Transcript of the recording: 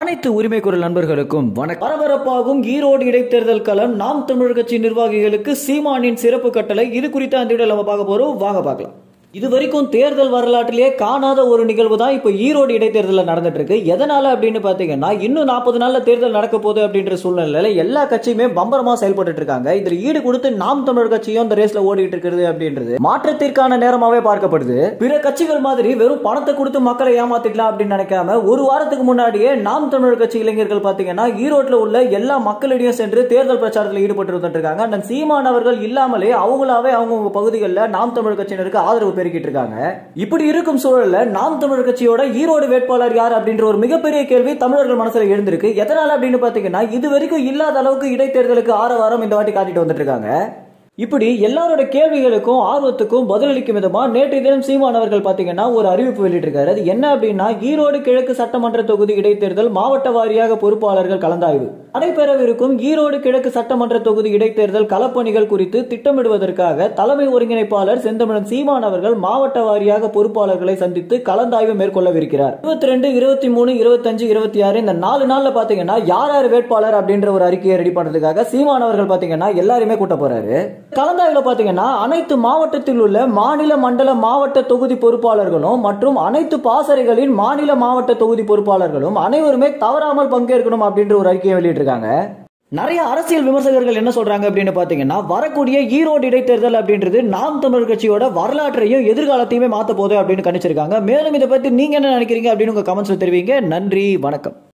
அனைத்து உரிமை குரல் நண்பர்களுக்கும் வணக்கம் பரபரப்பாகும் ஈரோடு இடைத்தேர்தல் களம் நாம் தமிழர் கட்சி நிர்வாகிகளுக்கு சீமானின் சிறப்பு கட்டளை இது குறித்த அந்த வீடியோ நம்ம பார்க்க போறோம் வாங்க பார்க்கலாம் இது வரைக்கும் தேர்தல் வரலாற்றிலேயே காணாத ஒரு நிகழ்வு தான் இப்போ ஈரோடு இடைத்தேர்தலில் நடந்துட்டு இருக்கு எதனால அப்படின்னு பாத்தீங்கன்னா இன்னும் நாற்பது நாள்ல தேர்தல் நடக்க போகுது அப்படின்ற சூழ்நிலையில எல்லா கட்சியுமே பம்பரமா செயல்பட்டு இருக்காங்க இதுல ஈடு கொடுத்து நாம் தமிழர் கட்சியும் இந்த ரேஸ்ல ஓடிட்டு இருக்கிறது அப்படின்றது மாற்றத்திற்கான நேரமாவே பார்க்கப்படுது பிற கட்சிகள் மாதிரி வெறும் பணத்தை கொடுத்து மக்களை ஏமாத்திடலாம் அப்படின்னு நினைக்காம ஒரு வாரத்துக்கு முன்னாடியே நாம் தமிழர் கட்சி இளைஞர்கள் பாத்தீங்கன்னா ஈரோட்ல உள்ள எல்லா மக்களிடையும் சென்று தேர்தல் பிரச்சாரத்தில் ஈடுபட்டு வந்துட்டு இருக்காங்க அண்ணன் சீமான் அவர்கள் இல்லாமலே அவங்களாவே அவங்க பகுதிகளில் நாம் தமிழர் கட்சியினருக்கு ஆதரவு பெருக்கிட்டு இருக்காங்க இப்படி இருக்கும் சூழல்ல நாம் தமிழர் கட்சியோட ஈரோடு வேட்பாளர் யார் அப்படின்ற ஒரு மிகப்பெரிய கேள்வி தமிழர்கள் மனசுல எழுந்திருக்கு எதனால அப்படின்னு பாத்தீங்கன்னா இது வரைக்கும் இல்லாத அளவுக்கு இடைத்தேர்தலுக்கு ஆரவாரம் இந்த வாட்டி காட்டிட்டு வந்துட்டு இருக்காங்க இப்படி எல்லாரோட கேள்விகளுக்கும் ஆர்வத்துக்கும் பதிலளிக்கும் விதமா நேற்று தினம் சீமான் அவர்கள் பாத்தீங்கன்னா ஒரு அறிவிப்பு வெளியிட்டிருக்காரு அது என்ன அப்படின்னா ஈரோடு கிழக்கு சட்டமன்ற தொகுதி இடைத்தேர்தல் மாவட்ட வாரியாக பொறுப்பாளர்கள் கலந்தாய்வு நடைபெறவிருக்கும் ஈரோடு கிழக்கு சட்டமன்ற தொகுதி இடைத்தேர்தல் களப்பணிகள் குறித்து திட்டமிடுவதற்காக தலைமை ஒருங்கிணைப்பாளர் செந்தமிழன் சீமான் அவர்கள் மாவட்ட வாரியாக பொறுப்பாளர்களை சந்தித்து கலந்தாய்வு மேற்கொள்ளவிருக்கிறார் இருபத்தி ரெண்டு இருபத்தி மூணு இருபத்தஞ்சு இருபத்தி ஆறு இந்த நாலு நாள்ல பாத்தீங்கன்னா யார் யார் வேட்பாளர் அப்படின்ற ஒரு அறிக்கையை ரெடி பண்றதுக்காக சீமான் அவர்கள் பாத்தீங்கன்னா எல்லாருமே கூட்ட போறாரு கலந்தாய்வுல பாத்தீங்கன்னா அனைத்து மாவட்டத்தில் உள்ள மாநில மண்டல மாவட்ட தொகுதி பொறுப்பாளர்களும் மற்றும் அனைத்து பாசறைகளின் மாநில மாவட்ட தொகுதி பொறுப்பாளர்களும் அனைவருமே தவறாமல் பங்கேற்கணும் அப்படின்ற ஒரு அறிக்கையை வெளியிட்டிருக்காங்க நிறைய அரசியல் விமர்சகர்கள் என்ன சொல்றாங்க அப்படின்னு பாத்தீங்கன்னா வரக்கூடிய ஈரோடு இடைத்தேர்தல் அப்படின்றது நாம் தமிழர் கட்சியோட வரலாற்றையும் எதிர்காலத்தையுமே மாத்த போகுது அப்படின்னு கணிச்சிருக்காங்க மேலும் இதை பத்தி நீங்க என்ன நினைக்கிறீங்க அப்படின்னு உங்க கமெண்ட்ஸ்ல தெரிவிங்க நன்றி வணக்கம்